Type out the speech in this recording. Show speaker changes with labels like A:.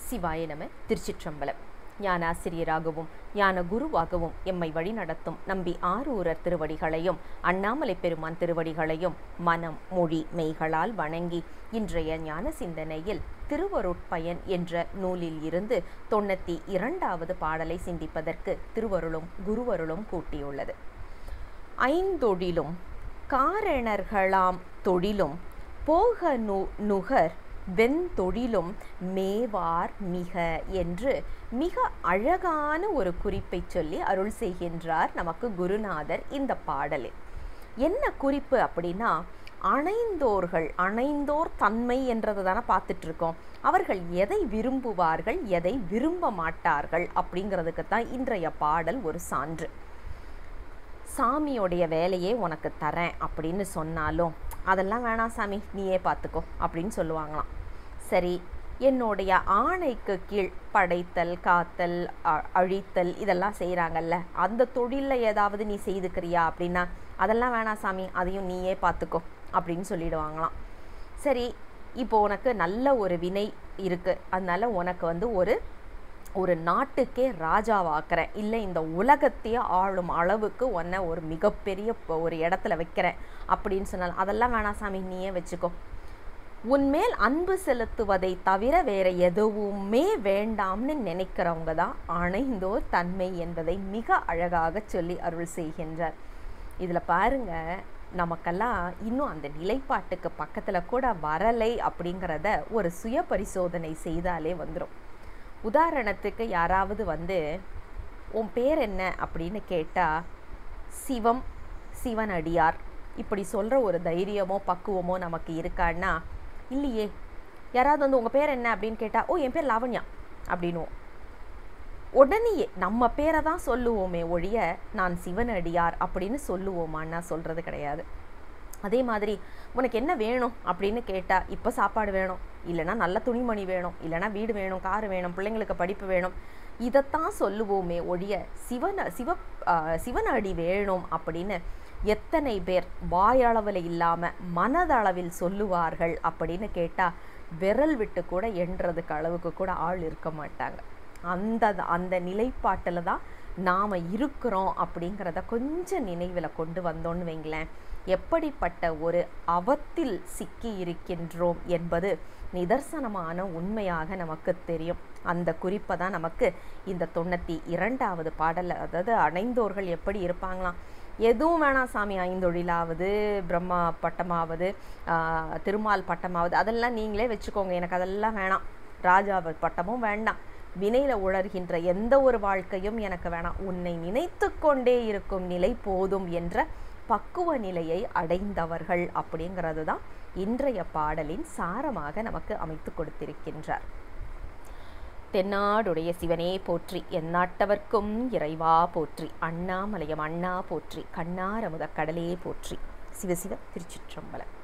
A: சிவாய நம திருச்சிற்றம்பலம் ஞானாசிரியராகவும் ஞான குருவாகவும் எம்மை வழிநடத்தும் நம்பி ஆரூரர் திருவடிகளையும் அண்ணாமலை பெருமான் திருவடிகளையும் மனம் மொழி மெய்களால் வணங்கி இன்றைய ஞான சிந்தனையில் திருவருட்பயன் என்ற நூலில் இருந்து தொண்ணூத்தி இரண்டாவது பாடலை சிந்திப்பதற்கு திருவருளும் குருவருளும் கூட்டியுள்ளது ஐந்தொழிலும் காரணர்களாம் தொழிலும் போக நு நுகர் வெந்தொழிலும் மேவார் மிக என்று மிக அழகான ஒரு குறிப்பை சொல்லி அருள் செய்கின்றார் நமக்கு குருநாதர் இந்த பாடலில் என்ன குறிப்பு அப்படின்னா அணைந்தோர்கள் அணைந்தோர் தன்மை என்றதை தானே பார்த்துட்டு இருக்கோம் அவர்கள் எதை விரும்புவார்கள் எதை விரும்ப மாட்டார்கள் அப்படிங்கிறதுக்கு தான் இன்றைய பாடல் ஒரு சான்று சாமியோடைய வேலையே உனக்கு தரேன் அப்படின்னு சொன்னாலும் அதெல்லாம் வேணாம் சாமி நீயே பார்த்துக்கோ அப்படின்னு சொல்லுவாங்களாம் சரி என்னுடைய ஆணைக்கு கீழ் படைத்தல் காத்தல் அழித்தல் இதெல்லாம் செய்கிறாங்கல்ல அந்த தொழிலில் ஏதாவது நீ செய்துக்கிறியா அப்படின்னா அதெல்லாம் வேணாம் சாமி அதையும் நீயே பார்த்துக்கோ அப்படின்னு சொல்லிடுவாங்களாம் சரி இப்போ உனக்கு நல்ல ஒரு வினை இருக்குது அதனால உனக்கு வந்து ஒரு ஒரு நாட்டுக்கே ராஜாவாக்குறேன் இல்லை இந்த உலகத்தையே ஆளும் அளவுக்கு உன்னை ஒரு மிகப்பெரிய ஒரு இடத்துல வைக்கிறேன் அப்படின்னு சொன்னால் அதெல்லாம் வேணாம் சாமி நீயே வச்சுக்கோ உன்மேல் அன்பு செலுத்துவதை தவிர வேற எதுவுமே வேண்டாம்னு நினைக்கிறவங்க தான் அணைந்தோர் தன்மை என்பதை மிக அழகாக சொல்லி அருள் செய்கின்றார் இதில் பாருங்க நமக்கெல்லாம் இன்னும் அந்த நிலைப்பாட்டுக்கு பக்கத்தில் கூட வரலை அப்படிங்கிறத ஒரு சுய பரிசோதனை செய்தாலே வந்துடும் உதாரணத்துக்கு யாராவது வந்து உன் பேர் என்ன அப்படின்னு கேட்டால் சிவம் சிவன் அடியார் இப்படி சொல்கிற ஒரு தைரியமோ பக்குவமோ நமக்கு இருக்கான்னா இல்லையே யாராவது வந்து உங்கள் பேர் என்ன அப்படின்னு கேட்டால் ஓ என் பேர் லாவண்யா அப்படின்னுவோம் உடனேயே நம்ம பேரை தான் சொல்லுவோமே ஒழிய நான் சிவனடியார் அப்படின்னு சொல்லுவோமான்னா சொல்கிறது கிடையாது அதே மாதிரி உனக்கு என்ன வேணும் அப்படின்னு கேட்டால் இப்போ சாப்பாடு வேணும் இல்லைனா நல்ல துணிமணி வேணும் இல்லைனா வீடு வேணும் கார் வேணும் பிள்ளைங்களுக்கு படிப்பு வேணும் இதைத்தான் சொல்லுவோமே ஒழிய சிவன சிவ சிவனடி வேணும் அப்படின்னு எத்தனை பேர் வாயளவில் இல்லாமல் மனதளவில் சொல்லுவார்கள் அப்படின்னு கேட்டால் விரல் விட்டு கூட எண்றதுக்கு அளவுக்கு கூட ஆள் இருக்க மாட்டாங்க அந்த அந்த நிலைப்பாட்டில் தான் நாம் இருக்கிறோம் அப்படிங்கிறத கொஞ்சம் நினைவில் கொண்டு வந்தோன்னு வைங்களேன் எப்படிப்பட்ட ஒரு அவத்தில் சிக்கி இருக்கின்றோம் என்பது நிதர்சனமான உண்மையாக நமக்கு தெரியும் அந்த குறிப்பை தான் நமக்கு இந்த தொண்ணூற்றி இரண்டாவது பாடலில் அதாவது அடைந்தோர்கள் எப்படி இருப்பாங்களாம் எதுவும் வேணாம் சாமி ஐந்தொழிலாவது பிரம்மா பட்டமாவது திருமால் பட்டமாவது அதெல்லாம் நீங்களே வச்சுக்கோங்க எனக்கு அதெல்லாம் வேணாம் ராஜா பட்டமும் வேண்டாம் வினையில் உழர்கின்ற எந்த ஒரு வாழ்க்கையும் எனக்கு வேணாம் உன்னை நினைத்து கொண்டே இருக்கும் நிலை போதும் என்ற பக்குவ நிலையை அடைந்தவர்கள் அப்படிங்கிறது தான் இன்றைய பாடலின் சாரமாக நமக்கு அமைத்து கொடுத்திருக்கின்றார் தென்னாடுடைய சிவனே போற்றி எந்நாட்டவர்க்கும் இறைவா போற்றி அண்ணாமலையம் அண்ணா போற்றி கண்ணாரமுத கடலே போற்றி சிவசிவ திருச்சிற்றம்பலம்